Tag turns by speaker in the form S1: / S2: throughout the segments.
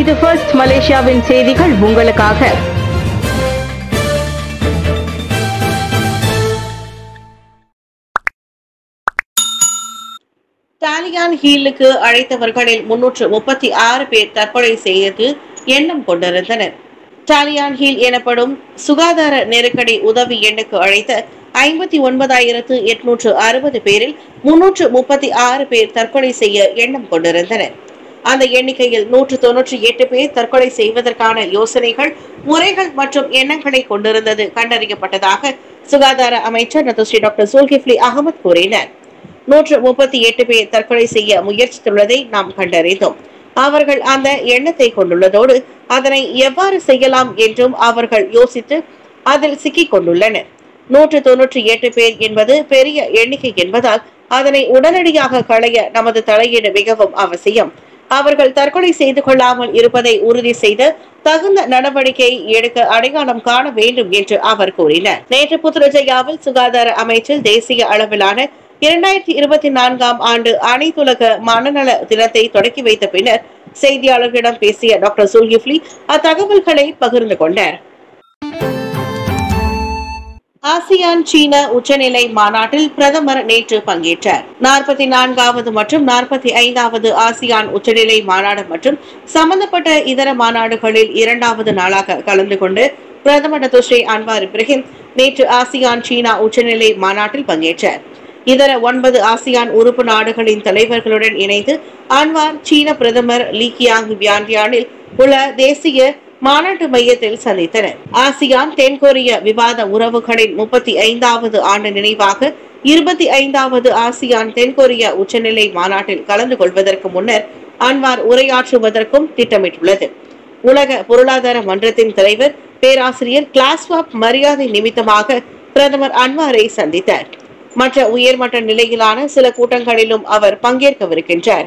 S1: இது ஃபர்ஸ்ட் மலேசியாவின் செய்திகள் உங்களுக்காக
S2: டாலியான் ஹீலுக்கு அழைத்தவர்களில் முன்னூற்று முப்பத்தி ஆறு பேர் தற்கொலை செய்து எண்ணம் கொண்டிருந்தனர் டாலியான் ஹீல் எனப்படும் சுகாதார நெருக்கடி உதவி எண்ணுக்கு அழைத்த ஐம்பத்தி ஒன்பதாயிரத்து எட்நூற்று அறுபது பேரில் முன்னூற்று முப்பத்தி ஆறு பேர் தற்கொலை செய்ய எண்ணம் கொண்டிருந்தனர் அந்த எண்ணிக்கையில் நூற்று தொன்னூற்றி எட்டு பேர் தற்கொலை செய்வதற்கான யோசனைகள் முறைகள் மற்றும் எண்ணங்களை கொண்டிருந்தது கண்டறியப்பட்டதாக சுகாதார அமைச்சர் நதுஸ்ரீ டாக்டர் சூல்கிஃப்லி அகமது கூறினார் நூற்று முப்பத்தி எட்டு பேர் தற்கொலை செய்ய முயற்சித்துள்ளதை நாம் கண்டறிந்தோம் அவர்கள் அந்த எண்ணத்தை கொண்டுள்ளதோடு அதனை எவ்வாறு செய்யலாம் என்றும் அவர்கள் யோசித்து அதில் சிக்கிக் கொண்டுள்ளனர் நூற்று தொன்னூற்றி எட்டு பேர் என்பது பெரிய எண்ணிக்கை என்பதால் அதனை உடனடியாக களைய நமது தலையீடு மிகவும் அவசியம் அவர்கள் தற்கொலை செய்து கொள்ளாமல் இருப்பதை உறுதி செய்து தகுந்த நடவடிக்கை எடுக்க அடையாளம் காண வேண்டும் என்று அவர் கூறினார் நேற்று புத்ரஜயாவில் சுகாதார அமைச்சர் தேசிய அளவிலான இரண்டாயிரத்தி இருபத்தி நான்காம் ஆண்டு அனைத்துலக மனநல தினத்தை தொடக்கி வைத்த பின்னர் செய்தியாளர்களிடம் பேசிய டாக்டர் சுல்கிஃப்லி அத்தகவல்களை பகிர்ந்து கொண்டார் ஆசியான் சீன உச்சநிலை மாநாட்டில் பிரதமர் நேற்று பங்கேற்றார் நாற்பத்தி நான்காவது மற்றும் நாற்பத்தி ஐந்தாவது ஆசியான் உச்சநிலை மாநாடு மற்றும் சம்பந்தப்பட்ட இதர மாநாடுகளில் இரண்டாவது நாளாக கலந்து கொண்டு பிரதமர் டத்துஸ்ரீ அன்வார் இப்ராஹிம் நேற்று ஆசியான் சீனா உச்சநிலை மாநாட்டில் பங்கேற்றார் இதர ஒன்பது ஆசியான் உறுப்பு நாடுகளின் தலைவர்களுடன் இணைந்து அன்வார் சீன பிரதமர் லீ கியாங் வியாண்டியானில் உள்ள தேசிய மாநாட்டு மையத்தில் சந்தித்தனர் ஆசியான் தென்கொரிய விவாத உறவுகளின் முப்பத்தி ஐந்தாவது ஆண்டு நினைவாக இருபத்தி ஐந்தாவது ஆசியான் தென்கொரிய உச்சநிலை மாநாட்டில் கலந்து கொள்வதற்கு முன்னர் அன்வார் உரையாற்றுவதற்கும் திட்டமிட்டுள்ளது உலக பொருளாதார மன்றத்தின் தலைவர் பேராசிரியர் கிளாஸ்வாப் மரியாதை நிமித்தமாக பிரதமர் அன்வாரை சந்தித்தார் மற்ற உயர்மட்ட நிலையிலான சில கூட்டங்களிலும் அவர் பங்கேற்கவிருக்கின்றார்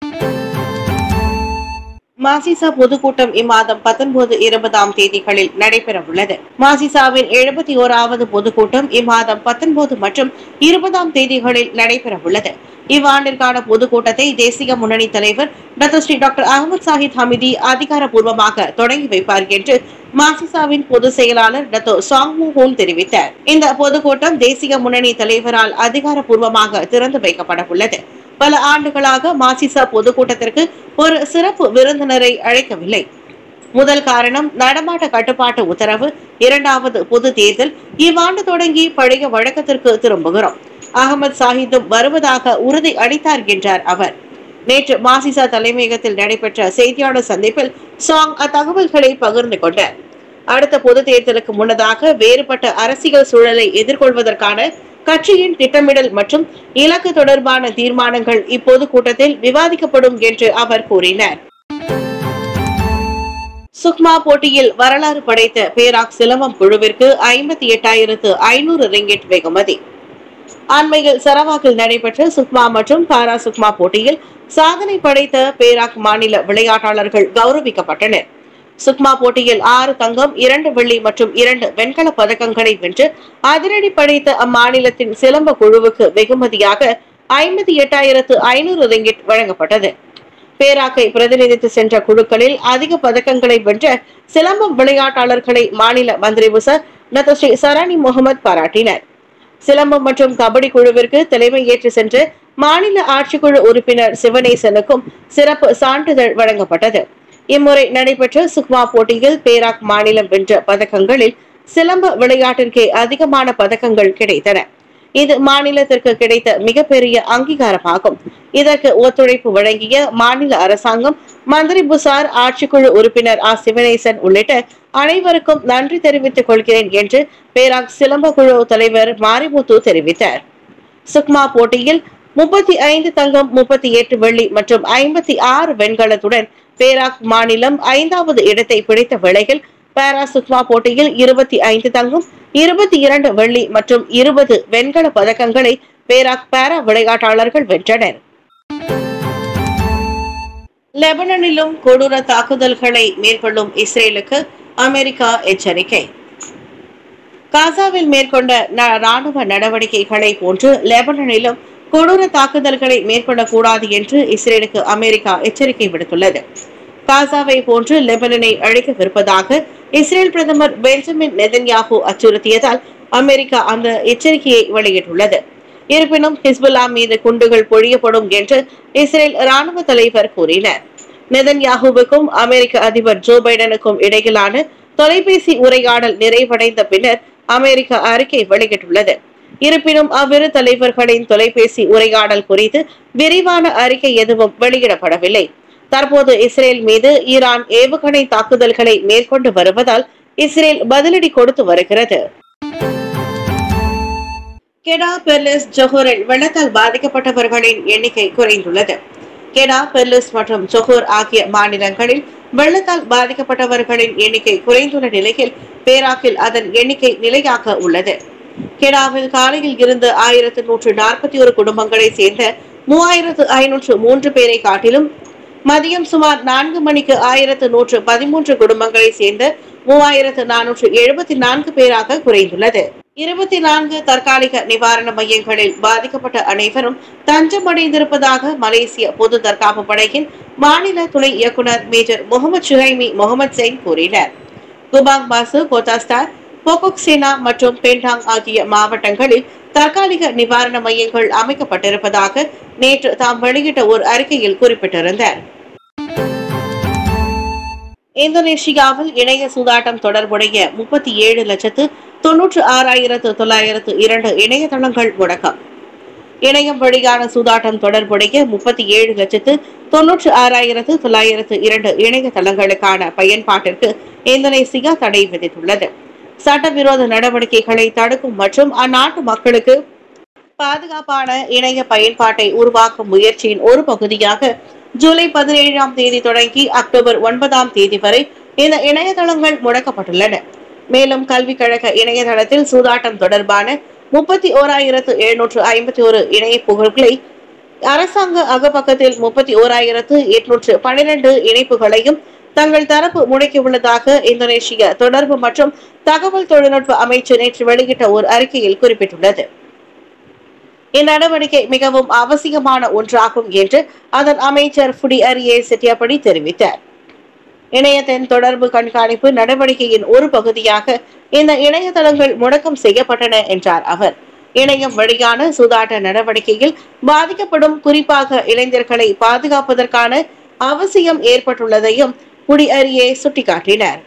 S2: மாசிசா பொதுக்கூட்டம் இம்மாதம் பத்தொன்பது இருபதாம் தேதிகளில் நடைபெற உள்ளது மாசிசாவின் எழுபத்தி ஓராவது பொதுக்கூட்டம் இம்மாதம் பத்தொன்பது மற்றும் இருபதாம் தேதிகளில் நடைபெற உள்ளது இவ்வாண்டிற்கான பொதுக்கூட்டத்தை தேசிய முன்னணி தலைவர் doctor Seri doctor Ahmad Zahid Hamidi அதிகாரப்பூர்வமாக தொடங்கி வைப்பார் என்று மாசிசாவின் பொதுச் செயலாளர் டத்தோ சாங்மு ஹோல் தெரிவித்தார் இந்த பொதுக்கூட்டம் தேசிய முன்னணி தலைவரால் அதிகாரப்பூர்வமாக திறந்து வைக்கப்பட உள்ளது பல ஆண்டுகளாக மாசிசா பொதுக்கூட்டத்திற்கு ஒரு சிறப்பு விருந்தினரை அழைக்கவில்லை முதல் காரணம் நடமாட்ட கட்டுப்பாட்டு உத்தரவு இரண்டாவது பொது தேர்தல் இவ்வாண்டு தொடங்கி பழைய வழக்கத்திற்கு திரும்புகிறோம் அகமது சாஹித்தும் வருவதாக உறுதி அளித்தார் என்றார் அவர் நேற்று மாசிசா தலைமையகத்தில் நடைபெற்ற செய்தியாளர் சந்திப்பில் சாங் அத்தகவல்களை பகிர்ந்து கொண்டார் அடுத்த பொது தேர்தலுக்கு முன்னதாக வேறுபட்ட அரசியல் சூழலை எதிர்கொள்வதற்கான கட்சியின் திட்டமிடல் மற்றும் இலக்கு தொடர்பான தீர்மானங்கள் இப்பொது கூட்டத்தில் விவாதிக்கப்படும் என்று அவர் கூறினார் சுக்மா போட்டியில் வரலாறு படைத்த பேராக் சிலம்பம் குழுவிற்கு ஐம்பத்தி எட்டாயிரத்து ஐநூறு ரிங்கெட் வெகுமதி அண்மையில் சரவாக்கில் நடைபெற்ற சுக்மா மற்றும் பாரா சுக்மா போட்டியில் சாதனை படைத்த பேராக் மாநில விளையாட்டாளர்கள் கௌரவிக்கப்பட்டனர் சுக்மா போட்டியில் ஆறு தங்கம் இரண்டு வெள்ளி மற்றும் இரண்டு வெண்கல பதக்கங்களை வென்று அதிரடி படைத்த அம்மாநிலத்தின் சிலம்ப குழுவுக்கு வெகுமதியாக ஐம்பத்தி எட்டாயிரத்து ஐநூறு ரிங்கிட் வழங்கப்பட்டது பேராக்கை பிரதிநிதித்து சென்ற குழுக்களில் அதிக பதக்கங்களை வென்ற சிலம்பம் விளையாட்டாளர்களை மாநில மந்திரி உச நத்தஸ்ரீ சரானி முகமது பாராட்டினர் சிலம்பம் மற்றும் கபடி குழுவிற்கு தலைமை ஏற்று சென்ற மாநில ஆட்சிக்குழு உறுப்பினர் சிவனேசனுக்கும் சிறப்பு சான்றிதழ் வழங்கப்பட்டது இம்முறை நடைபெற்ற சுக்மா போட்டியில் பேராக் மாநிலம் வென்ற பதக்கங்களில் சிலம்ப விளையாட்டிற்கே அதிகமான பதக்கங்கள் கிடைத்தன இது மாநிலத்திற்கு கிடைத்த மிகப்பெரிய அங்கீகாரமாகும் இதற்கு ஒத்துழைப்பு வழங்கிய மாநில அரசாங்கம் மந்திரி புசார் ஆட்சிக்குழு உறுப்பினர் ஆ சிவனேசன் உள்ளிட்ட அனைவருக்கும் நன்றி தெரிவித்துக் கொள்கிறேன் என்று பேராக் சிலம்ப குழு தலைவர் மாரிமுத்து தெரிவித்தார் சுக்மா போட்டியில் முப்பத்தி ஐந்து தங்கம் முப்பத்தி எட்டு வெள்ளி மற்றும் ஐம்பத்தி ஆறு வெண்கலத்துடன் பேராக் மாநிலம் ஐந்தாவது இடத்தை பிடித்த வேளையில் பாரா சுக்மா போட்டியில் இருபத்தி ஐந்து தங்கம் இருபத்தி இரண்டு வெள்ளி மற்றும் இருபது வெண்கல பதக்கங்களை பேராக் பாரா விளையாட்டாளர்கள் வென்றனர் லெபனனிலும் கொடூர தாக்குதல்களை மேற்கொள்ளும் இஸ்ரேலுக்கு அமெரிக்கா எச்சரிக்கை காசாவில் மேற்கொண்ட ந- ராணுவ நடவடிக்கைகளை போன்று லெபனனிலும் கொடூர தாக்குதல்களை மேற்கொள்ளக்கூடாது என்று இஸ்ரேலுக்கு அமெரிக்கா எச்சரிக்கை விடுத்துள்ளது காசாவை போன்று லெபனனை அழிக்கவிருப்பதாக இஸ்ரேல் பிரதமர் பெஞ்சமின் நெதன்யாகு அச்சுறுத்தியதால் அமெரிக்கா அந்த எச்சரிக்கையை வெளியிட்டுள்ளது இருப்பினும் ஹிஸ்புல்லா மீது குண்டுகள் பொழியப்படும் என்று இஸ்ரேல் ராணுவ தலைவர் கூறினார் நெதன்யாகுவுக்கும் அமெரிக்க அதிபர் ஜோ பைடனுக்கும் இடையிலான தொலைபேசி உரையாடல் நிறைவடைந்த பின்னர் அமெரிக்கா அறிக்கை வெளியிட்டுள்ளது இருப்பினும் அவ்விரு தலைவர்களின் தொலைபேசி உரையாடல் குறித்து விரிவான அறிக்கை எதுவும் வெளியிடப்படவில்லை தற்போது இஸ்ரேல் மீது ஈரான் ஏவுகணை தாக்குதல்களை மேற்கொண்டு வருவதால் இஸ்ரேல் பதிலடி கொடுத்து வருகிறது கெடா பெர்லிஸ் ஜொஹூரில் வெள்ளத்தால் பாதிக்கப்பட்டவர்களின் எண்ணிக்கை குறைந்துள்ளது கெடா பெர்லிஸ் மற்றும் ஜொஹூர் ஆகிய மாநிலங்களில் வெள்ளத்தால் பாதிக்கப்பட்டவர்களின் எண்ணிக்கை குறைந்துள்ள நிலையில் பேராக்கில் அதன் எண்ணிக்கை நிலையாக உள்ளது கெடாவில் காலையில் இருந்து ஆயிரத்து நூற்று நாற்பத்தி ஒரு குடும்பங்களை சேர்ந்த மூவாயிரத்து ஐநூற்று மூன்று பேரை காட்டிலும் மதியம் சுமார் நான்கு மணிக்கு ஆயிரத்து நூற்று பதிமூன்று குடும்பங்களை சேர்ந்த மூவாயிரத்து நானூற்று எழுபத்தி நான்கு பேராக குறைந்துள்ளது இருபத்தி நான்கு தற்காலிக நிவாரண மையங்களில் பாதிக்கப்பட்ட அனைவரும் தஞ்சமடைந்திருப்பதாக மலேசிய பொது தற்காப்பு படையின் மாநில துணை இயக்குனர் major Mohamad Shuhaimi Mohamad Zain கூறினார் Kubang Pasu Kota Star Pokok Sena மற்றும் பென்டாங் ஆகிய மாவட்டங்களில் தற்காலிக நிவாரண மையங்கள் அமைக்கப்பட்டிருப்பதாக நேற்று தாம் வெளியிட்ட ஒரு அறிக்கையில் குறிப்பிட்டிருந்தார் இந்தோனேஷியாவில் இணைய சூதாட்டம் தொடர்புடைய முப்பத்தி ஏழு லட்சத்து தொன்னூற்று ஆறாயிரத்து தொள்ளாயிரத்து இரண்டு இணையதளங்கள் முடக்கம் இணையம் வழியான சூதாட்டம் தொடர்புடைய முப்பத்தி ஏழு லட்சத்து தொன்னூற்று ஆறாயிரத்து தொள்ளாயிரத்து இரண்டு இணையதளங்களுக்கான பயன்பாட்டிற்கு இந்தோனேசியா தடை விதித்துள்ளது சட்டவிரோத நடவடிக்கைகளை தடுக்கும் மற்றும் அந்நாட்டு மக்களுக்கு பாதுகாப்பான இணைய பயன்பாட்டை உருவாக்கும் முயற்சியின் ஒரு பகுதியாக ஜூலை பதினேழாம் தேதி தொடங்கி அக்டோபர் ஒன்பதாம் தேதி வரை இந்த இணையதளங்கள் முடக்கப்பட்டுள்ளன மேலும் கல்விக் கழக இணையதளத்தில் சூதாட்டம் தொடர்பான முப்பத்தி ஓராயிரத்து எழுநூற்று ஐம்பத்தி ஒரு இணைய புகழ்களை அரசாங்க அகப்பக்கத்தில் முப்பத்தி ஓராயிரத்து எட்நூற்று பனிரெண்டு இணைப்புகளையும் தங்கள் தரப்பு முடக்கியுள்ளதாக இந்தோனேஷிய தொடர்பு மற்றும் தகவல் தொழில்நுட்ப அமைச்சு நேற்று வெளியிட்ட ஒரு அறிக்கையில் குறிப்பிட்டுள்ளது இந்நடவடிக்கை மிகவும் அவசியமான ஒன்றாகும் என்று அதன் அமைச்சர் புடி அரியே செட்டியாப்படி தெரிவித்தார் இணையத்தின் தொடர்பு கண்காணிப்பு நடவடிக்கையின் ஒரு பகுதியாக இந்த இணையதளங்கள் முடக்கம் செய்யப்பட்டன என்றார் அவர் இணையம் வழியான சூதாட்ட நடவடிக்கையில் பாதிக்கப்படும் குறிப்பாக இளைஞர்களை பாதுகாப்பதற்கான அவசியம் ஏற்பட்டுள்ளதையும் புடி அரியே சுட்டிக்காட்டினார்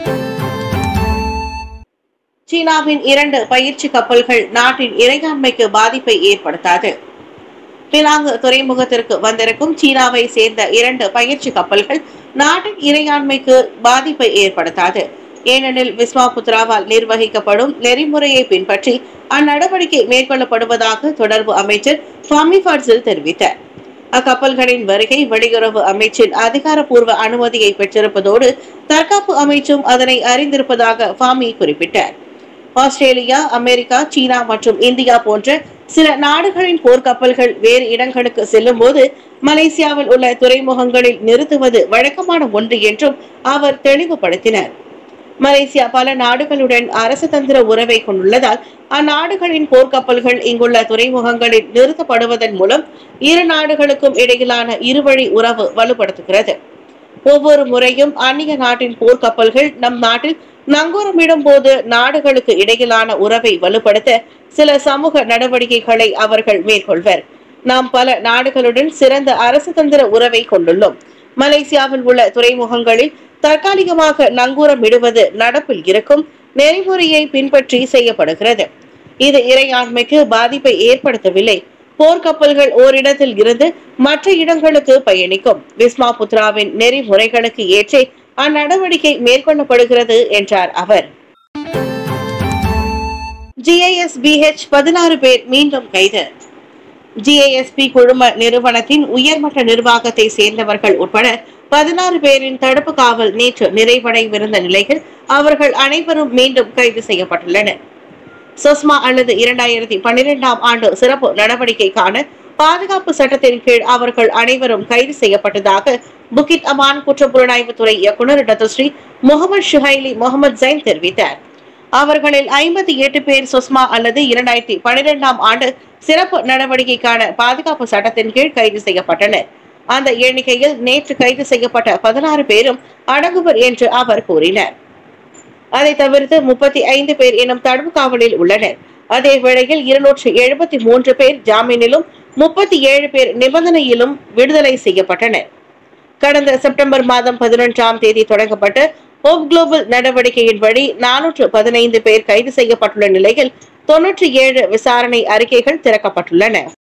S2: சீனாவின் இரண்டு பயிற்சி கப்பல்கள் நாட்டின் இறையாண்மைக்கு பாதிப்பை ஏற்படுத்தாது பினாங்கு துறைமுகத்திற்கு வந்திருக்கும் சீனாவை சேர்ந்த இரண்டு பயிற்சி கப்பல்கள் நாட்டின் இறையாண்மைக்கு பாதிப்பை ஏற்படுத்தாது ஏனெனில் விஸ்வாபுத்ராவால் நிர்வகிக்கப்படும் நெறிமுறையை பின்பற்றி அந்நடவடிக்கை மேற்கொள்ளப்படுவதாக தொடர்பு அமைச்சர் ஃபாமி ஃபர்சில் தெரிவித்தார் அக்கப்பல்களின் வருகை வெளியுறவு அமைச்சின் அதிகாரப்பூர்வ அனுமதியை பெற்றிருப்பதோடு தற்காப்பு அமைச்சும் அதனை அறிந்திருப்பதாக ஃபாமி குறிப்பிட்டார் ஆஸ்திரேலியா அமெரிக்கா சீனா மற்றும் இந்தியா போன்ற சில நாடுகளின் போர்க்கப்பல்கள் வேறு இடங்களுக்கு செல்லும் போது மலேசியாவில் உள்ள துறைமுகங்களில் நிறுத்துவது வழக்கமான ஒன்று என்றும் அவர் தெளிவுபடுத்தினார் மலேசியா பல நாடுகளுடன் அரசு தந்திர உறவை கொண்டுள்ளதால் அந்நாடுகளின் போர்க்கப்பல்கள் இங்குள்ள துறைமுகங்களில் நிறுத்தப்படுவதன் மூலம் இரு நாடுகளுக்கும் இடையிலான இருவழி உறவு வலுப்படுத்துகிறது ஒவ்வொரு முறையும் அந்நிய நாட்டின் போர்க்கப்பல்கள் நம் நாட்டில் நங்கூரமிடும் போது நாடுகளுக்கு இடையிலான உறவை வலுப்படுத்த சில சமூக நடவடிக்கைகளை அவர்கள் மேற்கொள்வர் நாம் பல நாடுகளுடன் சிறந்த அரசு தந்திர உறவை கொண்டுள்ளோம் மலேசியாவில் உள்ள துறைமுகங்களில் தற்காலிகமாக நங்கூரமிடுவது நடப்பில் இருக்கும் நெறிமுறையை பின்பற்றி செய்யப்படுகிறது இது இறையாண்மைக்கு பாதிப்பை ஏற்படுத்தவில்லை போர்க்கப்பல்கள் ஓரிடத்தில் இருந்து மற்ற இடங்களுக்கு பயணிக்கும் விஸ்மா புத்ராவின் நெறிமுறைகளுக்கு ஏற்றே அந்நடவடிக்கை மேற்கொள்ளப்படுகிறது என்றார் அவர் ஜிஐஎஸ்பிஹெச் பதினாறு பேர் மீண்டும் கைது ஜிஐஎஸ்பி குழும நிறுவனத்தின் உயர்மட்ட நிர்வாகத்தை சேர்ந்தவர்கள் உட்பட பதினாறு பேரின் தடுப்பு காவல் நேற்று நிறைவடைவிருந்த நிலையில் அவர்கள் அனைவரும் மீண்டும் கைது செய்யப்பட்டுள்ளனர் சொஸ்மா அல்லது இரண்டாயிரத்தி பன்னிரெண்டாம் ஆண்டு சிறப்பு நடவடிக்கைக்கான பாதுகாப்பு சட்டத்தின் கீழ் அவர்கள் அனைவரும் கைது செய்யப்பட்டதாக புகித் அமான் குற்றப்புலனாய்வு துறை இயக்குநர் Datuk Seri Mohamad Shuhaily Mohamad Zain தெரிவித்தார் அவர்களில் ஐம்பத்தி எட்டு பேர் சுஸ்மா அல்லது இரண்டாயிரத்தி பனிரெண்டாம் ஆண்டு சிறப்பு நடவடிக்கைக்கான பாதுகாப்பு சட்டத்தின் கீழ் கைது செய்யப்பட்டனர் அந்த எண்ணிக்கையில் நேற்று கைது செய்யப்பட்ட பதினாறு பேரும் அடங்குவர் என்று அவர் கூறினார் அதை தவிர்த்து முப்பத்தி ஐந்து பேர் எனும் தடுப்பு காவலில் உள்ளனர் அதே வேளையில் இருநூற்று எழுபத்தி மூன்று பேர் ஜாமீனிலும் முப்பத்தி ஏழு பேர் நிபந்தனையிலும் விடுதலை செய்யப்பட்டனர் கடந்த செப்டம்பர் மாதம் பதினொன்றாம் தேதி தொடங்கப்பட்ட ஹோப் குளோபல் நடவடிக்கையின்படி நானூற்று பதினைந்து பேர் கைது செய்யப்பட்டுள்ள நிலையில் தொன்னூற்றி ஏழு விசாரணை அறிக்கைகள் திறக்கப்பட்டுள்ளன